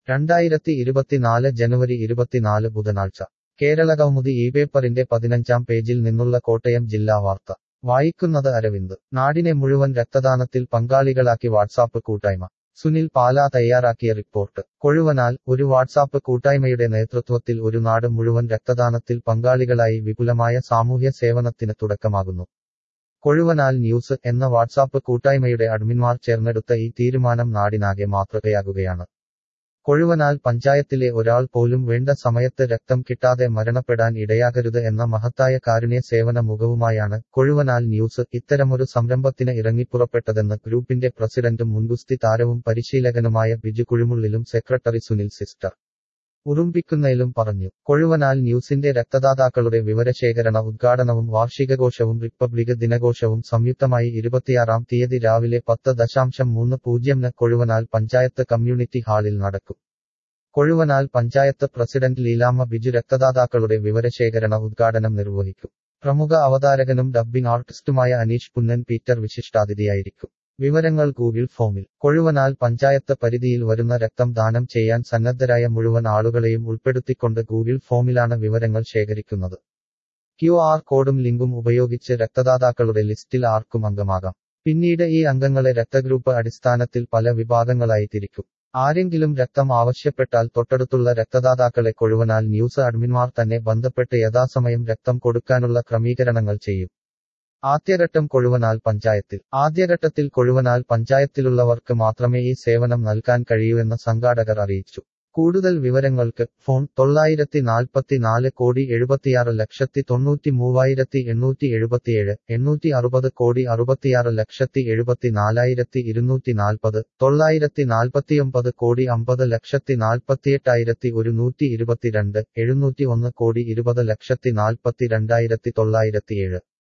രണ്ടായിരത്തി ഇരുപത്തിനാല് ജനുവരി ഇരുപത്തിനാല് ബുധനാഴ്ച കേരള കൗമുദി ഈ പേപ്പറിന്റെ പതിനഞ്ചാം പേജിൽ നിന്നുള്ള കോട്ടയം ജില്ലാ വാർത്ത വായിക്കുന്നത് അരവിന്ദ് നാടിനെ മുഴുവൻ രക്തദാനത്തിൽ പങ്കാളികളാക്കി വാട്സാപ്പ് കൂട്ടായ്മ സുനിൽ പാല തയ്യാറാക്കിയ റിപ്പോർട്ട് കൊഴുവനാൽ ഒരു വാട്സാപ്പ് കൂട്ടായ്മയുടെ നേതൃത്വത്തിൽ ഒരു നാട് മുഴുവൻ രക്തദാനത്തിൽ പങ്കാളികളായി വിപുലമായ സാമൂഹ്യ സേവനത്തിന് തുടക്കമാകുന്നു കൊഴുവനാൽ ന്യൂസ് എന്ന വാട്സാപ്പ് കൂട്ടായ്മയുടെ അഡ്മിന്മാർ ചേർന്നെടുത്ത ഈ തീരുമാനം നാടിനാകെ മാതൃകയാകുകയാണ് കൊഴുവനാൽ പഞ്ചായത്തിലെ ഒരാൾ പോലും വേണ്ട സമയത്ത് രക്തം കിട്ടാതെ മരണപ്പെടാൻ ഇടയാകരുത് എന്ന മഹത്തായ കാരുണ്യ സേവന മുഖവുമായാണ് കൊഴുവനാൽ ന്യൂസ് ഇത്തരമൊരു സംരംഭത്തിന് ഇറങ്ങിപ്പുറപ്പെട്ടതെന്ന് ഗ്രൂപ്പിന്റെ പ്രസിഡന്റും മുൻഗുസ്തി താരവും പരിശീലകനുമായ ബിജു കുഴിമുള്ളിലും സെക്രട്ടറി സുനിൽ സിസ്റ്റർ ഉറുമ്പിക്കുന്നയിലും പറഞ്ഞു കൊഴുവനാൽ ന്യൂസിന്റെ രക്തദാതാക്കളുടെ വിവരശേഖരണ ഉദ്ഘാടനവും വാർഷികഘോഷവും റിപ്പബ്ലിക് ദിനഘോഷവും സംയുക്തമായി ഇരുപത്തിയാറാം തീയതി രാവിലെ പത്ത് ദശാംശം മൂന്ന് പൂജ്യംന് കൊഴുവനാൽ പഞ്ചായത്ത് കമ്മ്യൂണിറ്റി ഹാളിൽ നടക്കും കൊഴുവനാൽ പഞ്ചായത്ത് പ്രസിഡന്റ് ലീലാമ്മ ബിജു രക്തദാതാക്കളുടെ വിവരശേഖരണ ഉദ്ഘാടനം നിർവഹിക്കും പ്രമുഖ അവതാരകനും ഡബ്ബിംഗ് ആർട്ടിസ്റ്റുമായ അനീഷ് പുന്നൻ പീറ്റർ വിശിഷ്ടാതിഥിയായിരിക്കും വിവരങ്ങൾ ഗൂഗിൾ ഫോമിൽ കൊഴുവനാൽ പഞ്ചായത്ത് പരിധിയിൽ വരുന്ന രക്തം ദാനം ചെയ്യാൻ സന്നദ്ധരായ മുഴുവൻ ആളുകളെയും ഉൾപ്പെടുത്തിക്കൊണ്ട് ഗൂഗിൾ ഫോമിലാണ് വിവരങ്ങൾ ശേഖരിക്കുന്നത് ക്യു ആർ കോഡും ലിങ്കും ഉപയോഗിച്ച് രക്തദാതാക്കളുടെ ലിസ്റ്റിൽ ആർക്കും അംഗമാകാം പിന്നീട് ഈ അംഗങ്ങളെ രക്തഗ്രൂപ്പ് അടിസ്ഥാനത്തിൽ പല വിഭാഗങ്ങളായി തിരിക്കും ആരെങ്കിലും രക്തം ആവശ്യപ്പെട്ടാൽ തൊട്ടടുത്തുള്ള രക്തദാതാക്കളെ കൊഴുവനാൽ ന്യൂസ് അഡ്മിന്മാർ തന്നെ ബന്ധപ്പെട്ട് യഥാസമയം രക്തം കൊടുക്കാനുള്ള ക്രമീകരണങ്ങൾ ചെയ്യും ആദ്യഘട്ടം കൊഴുവനാൽ പഞ്ചായത്തിൽ ആദ്യഘട്ടത്തിൽ കൊഴുവനാൽ പഞ്ചായത്തിലുള്ളവർക്ക് മാത്രമേ ഈ സേവനം നൽകാൻ കഴിയൂവെന്ന് സംഘാടകർ അറിയിച്ചു കൂടുതൽ വിവരങ്ങൾക്ക് ഫോൺ തൊള്ളായിരത്തി നാൽപ്പത്തിനാല് കോടി എഴുപത്തിയാറ് ലക്ഷത്തി തൊണ്ണൂറ്റി മൂവായിരത്തി എണ്ണൂറ്റി എഴുപത്തിയേഴ് എണ്ണൂറ്റി അറുപത് കോടി അറുപത്തിയാറ് ലക്ഷത്തി എഴുപത്തിനാലായിരത്തി ഇരുന്നൂറ്റി നാൽപ്പത് തൊള്ളായിരത്തി നാൽപ്പത്തിയൊമ്പത് കോടി അമ്പത് ലക്ഷത്തി നാൽപ്പത്തിയെട്ടായിരത്തി ഒരുന്നൂറ്റി ഇരുപത്തിരണ്ട് എഴുന്നൂറ്റി ഒന്ന് കോടി ഇരുപത് ലക്ഷത്തി നാൽപ്പത്തി രണ്ടായിരത്തി തൊള്ളായിരത്തിയേഴ്